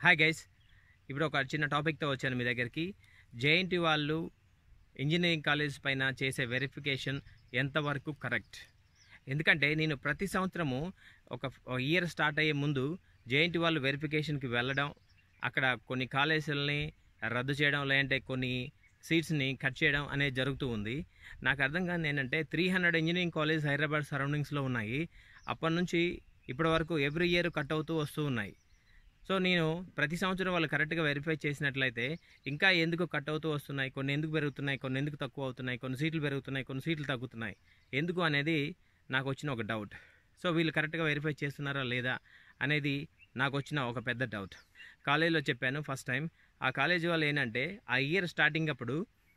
hi guys ఇప్పుడు ఒక చిన్న టాపిక్తో వచ్చాను మీ దగ్గరికి జేఎన్టీ వాళ్ళు ఇంజనీరింగ్ కాలేజ్ పైన చేసే వెరిఫికేషన్ ఎంతవరకు కరెక్ట్ ఎందుకంటే నేను ప్రతి సంవత్సరము ఒక ఇయర్ స్టార్ట్ అయ్యే ముందు జేఎన్టీ వాళ్ళు వెరిఫికేషన్కి వెళ్ళడం అక్కడ కొన్ని కాలేజీలని రద్దు చేయడం లేదంటే కొన్ని సీట్స్ని కట్ చేయడం అనేది జరుగుతూ ఉంది నాకు అర్థం కాని ఏంటంటే three hundred engineering college Hyderabad సరౌండింగ్స్లో ఉన్నాయి అప్పటి నుంచి ఇప్పటి వరకు ఎవ్రీ ఇయర్ కట్ అవుతూ వస్తూ ఉన్నాయి సో నేను ప్రతి సంవత్సరం వాళ్ళు కరెక్ట్గా వెరిఫై చేసినట్లయితే ఇంకా ఎందుకు కట్ అవుతూ వస్తున్నాయి కొన్ని ఎందుకు పెరుగుతున్నాయి కొన్ని ఎందుకు తక్కువ అవుతున్నాయి కొన్ని సీట్లు పెరుగుతున్నాయి కొన్ని సీట్లు తగ్గుతున్నాయి ఎందుకు అనేది నాకు వచ్చిన ఒక డౌట్ సో వీళ్ళు కరెక్ట్గా వెరిఫై చేస్తున్నారా లేదా అనేది నాకు వచ్చిన ఒక పెద్ద డౌట్ కాలేజీలో చెప్పాను ఫస్ట్ టైం ఆ కాలేజీ వాళ్ళు ఏంటంటే ఆ ఇయర్ స్టార్టింగ్ అప్పుడు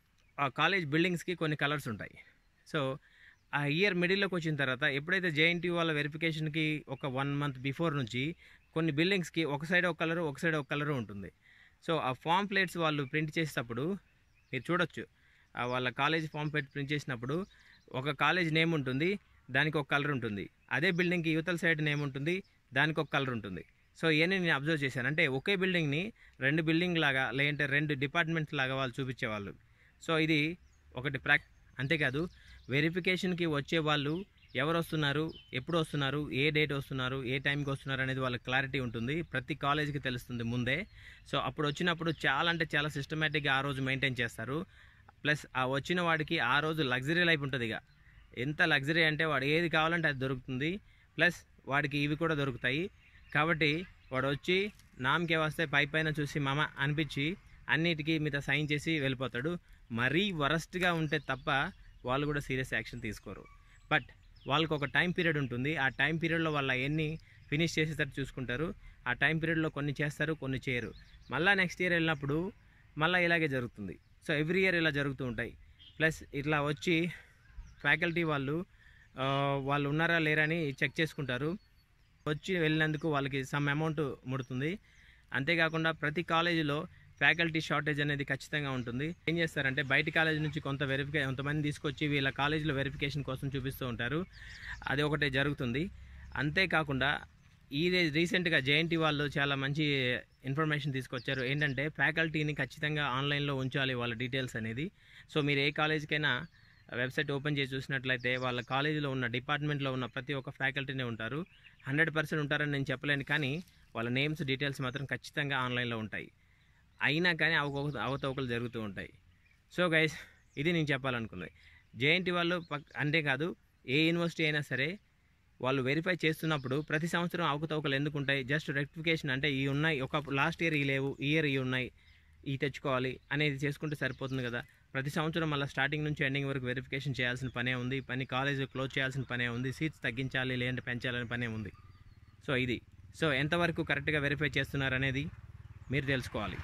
ఆ కాలేజ్ బిల్డింగ్స్కి కొన్ని కలర్స్ ఉంటాయి సో ఆ ఇయర్ మిడిల్లోకి వచ్చిన తర్వాత ఎప్పుడైతే జేఎన్టీ వాళ్ళ వెరిఫికేషన్కి ఒక వన్ మంత్ బిఫోర్ నుంచి కొన్ని బిల్డింగ్స్కి ఒక సైడ్ ఒక కలరు ఒక సైడ్ ఒక కలరు ఉంటుంది సో ఆ ఫామ్ ప్లేట్స్ వాళ్ళు ప్రింట్ చేసేటప్పుడు మీరు చూడొచ్చు ఆ వాళ్ళ కాలేజ్ ఫామ్ ప్లేట్ ప్రింట్ చేసినప్పుడు ఒక కాలేజ్ నేమ్ ఉంటుంది దానికి ఒక కలర్ ఉంటుంది అదే బిల్డింగ్కి యువతల సైడ్ నేమ్ ఉంటుంది దానికి ఒక కలర్ ఉంటుంది సో ఇవన్నీ నేను అబ్జర్వ్ చేశాను అంటే ఒకే బిల్డింగ్ని రెండు బిల్డింగ్ లాగా లేదంటే రెండు డిపార్ట్మెంట్స్ లాగా వాళ్ళు చూపించేవాళ్ళు సో ఇది ఒకటి ప్రాక్ అంతేకాదు వెరిఫికేషన్కి వచ్చే వాళ్ళు ఎవరు వస్తున్నారు ఎప్పుడు వస్తున్నారు ఏ డేట్ వస్తున్నారు ఏ టైంకి వస్తున్నారు అనేది వాళ్ళకి క్లారిటీ ఉంటుంది ప్రతి కాలేజీకి తెలుస్తుంది ముందే సో అప్పుడు వచ్చినప్పుడు చాలా అంటే చాలా సిస్టమేటిక్గా ఆ రోజు మెయింటైన్ చేస్తారు ప్లస్ ఆ వచ్చిన వాడికి ఆ రోజు లగ్జరీ లైఫ్ ఉంటుంది ఇక ఎంత లగ్జరీ అంటే వాడు ఏది కావాలంటే అది దొరుకుతుంది ప్లస్ వాడికి ఇవి కూడా దొరుకుతాయి కాబట్టి వాడు వచ్చి నామకే వస్తే పై పైన చూసి మమ అనిపించి అన్నిటికీ మీద సైన్ చేసి వెళ్ళిపోతాడు మరీ వరస్ట్గా ఉంటే తప్ప వాళ్ళు కూడా సీరియస్ యాక్షన్ తీసుకోరు బట్ వాళ్ళకి ఒక టైం పీరియడ్ ఉంటుంది ఆ టైం పీరియడ్లో వాళ్ళ ఎన్ని ఫినిష్ చేసేటట్టు చూసుకుంటారు ఆ టైం పీరియడ్లో కొన్ని చేస్తారు కొన్ని చేయరు మళ్ళీ నెక్స్ట్ ఇయర్ వెళ్ళినప్పుడు మళ్ళీ ఇలాగే జరుగుతుంది సో ఎవ్రీ ఇయర్ ఇలా జరుగుతూ ఉంటాయి ప్లస్ ఇట్లా వచ్చి ఫ్యాకల్టీ వాళ్ళు ఆ, వాళ్ళు ఉన్నారా లేరా అని చెక్ చేసుకుంటారు వచ్చి వెళ్ళినందుకు వాళ్ళకి సమ్ అమౌంట్ ముడుతుంది అంతేకాకుండా ప్రతి కాలేజీలో ఫ్యాకల్టీ షార్టేజ్ అనేది ఖచ్చితంగా ఉంటుంది ఏం చేస్తారంటే బయట కాలేజీ నుంచి కొంత వెరిఫికే కొంతమంది తీసుకొచ్చి వీళ్ళ కాలేజీలో వెరిఫికేషన్ కోసం చూపిస్తూ ఉంటారు అది ఒకటే జరుగుతుంది అంతేకాకుండా ఈ రీసెంట్గా జేఎన్టీ వాళ్ళు చాలా మంచి ఇన్ఫర్మేషన్ తీసుకొచ్చారు ఏంటంటే ఫ్యాకల్టీని ఖచ్చితంగా ఆన్లైన్లో ఉంచాలి వాళ్ళ డీటెయిల్స్ అనేది సో మీరు ఏ కాలేజీకైనా వెబ్సైట్ ఓపెన్ చేసి చూసినట్లయితే వాళ్ళ కాలేజీలో ఉన్న డిపార్ట్మెంట్లో ఉన్న ప్రతి ఒక్క ఫ్యాకల్టీనే ఉంటారు హండ్రెడ్ పర్సెంట్ ఉంటారని నేను చెప్పలేను కానీ వాళ్ళ నేమ్స్ డీటెయిల్స్ మాత్రం ఖచ్చితంగా ఆన్లైన్లో ఉంటాయి అయినా కానీ అవక అవతవకలు జరుగుతూ ఉంటాయి సో గైస్ ఇది నేను చెప్పాలనుకున్నది జేఎన్టీ వాళ్ళు పక్ అంతేకాదు ఏ యూనివర్సిటీ అయినా సరే వాళ్ళు వెరిఫై చేస్తున్నప్పుడు ప్రతి సంవత్సరం అవకతవకలు ఎందుకు ఉంటాయి జస్ట్ రెక్టిఫికేషన్ అంటే ఈ ఉన్నాయి ఒక లాస్ట్ ఇయర్ ఈ లేవు ఈ ఇయర్ ఈ ఉన్నాయి ఈ తెచ్చుకోవాలి అనేది చేసుకుంటే సరిపోతుంది కదా ప్రతి సంవత్సరం మళ్ళీ స్టార్టింగ్ నుంచి ఎండింగ్ వరకు వెరిఫికేషన్ చేయాల్సిన పనే ఉంది ఈ పని కాలేజ్ క్లోజ్ చేయాల్సిన పనే ఉంది సీట్స్ తగ్గించాలి లేదంటే పెంచాలని పనే ఉంది సో ఇది సో ఎంతవరకు కరెక్ట్గా వెరిఫై చేస్తున్నారు అనేది మీరు తెలుసుకోవాలి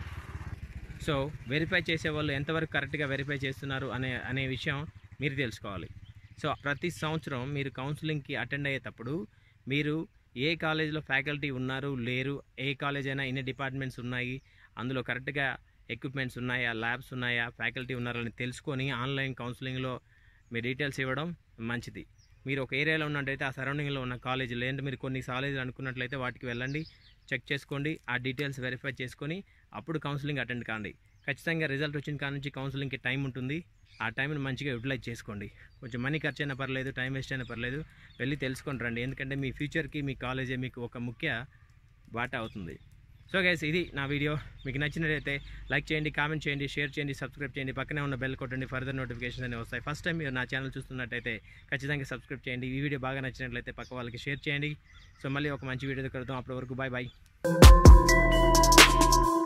సో వెరిఫై చేసే వాళ్ళు ఎంతవరకు కరెక్ట్గా వెరిఫై చేస్తున్నారు అనే అనే విషయం మీరు తెలుసుకోవాలి సో ప్రతి సంవత్సరం మీరు కౌన్సిలింగ్కి అటెండ్ అయ్యేటప్పుడు మీరు ఏ కాలేజీలో ఫ్యాకల్టీ ఉన్నారు లేరు ఏ కాలేజ్ అయినా ఎన్ని డిపార్ట్మెంట్స్ ఉన్నాయి అందులో కరెక్ట్గా ఎక్విప్మెంట్స్ ఉన్నాయా ల్యాబ్స్ ఉన్నాయా ఫ్యాకల్టీ ఉన్నారని తెలుసుకొని ఆన్లైన్ కౌన్సిలింగ్లో మీ డీటెయిల్స్ ఇవ్వడం మంచిది మీరు ఒక ఏరియాలో ఉన్నట్టయితే ఆ సరౌండింగ్లో ఉన్న కాలేజీ లేదంటే మీరు కొన్ని కాలేజీలు అనుకున్నట్లయితే వాటికి వెళ్ళండి చెక్ చేసుకోండి ఆ డీటెయిల్స్ వెరిఫై చేసుకొని అప్పుడు కౌన్సిలింగ్ అటెండ్ కాండి ఖచ్చితంగా రిజల్ట్ వచ్చిన కాడ నుంచి కౌన్సిలింగ్కి టైం ఉంటుంది ఆ టైంని మంచిగా యూటిలైజ్ చేసుకోండి కొంచెం మనీ ఖర్చు అయినా పర్లేదు టైం వేస్ట్ అయినా పర్లేదు వెళ్ళి తెలుసుకొని రండి ఎందుకంటే మీ ఫ్యూచర్కి మీ కాలేజే మీకు ఒక ముఖ్య బాట అవుతుంది సో గైస్ ఇది నా వీడియో మీకు నచ్చినట్లయితే లైక్ చేయండి కామెంట్ చేయండి షేర్ చేయండి సబ్స్క్రైబ్ చేయండి పక్కనే ఉన్న బెల్ కొట్టండి ఫర్దర్ నోటిఫికేషన్ అనేవి వస్తాయి ఫస్ట్ టైం మీరు నా ఛానల్ చూస్తున్నట్టయితే ఖచ్చితంగా సబ్స్క్రైబ్ చేయండి ఈ వీడియో బాగా నచ్చినట్లయితే పక్క వాళ్ళకి షేర్ చేయండి సో మళ్ళీ ఒక మంచి వీడియో కలుద్దాం అప్పటి వరకు బాయ్ బాయ్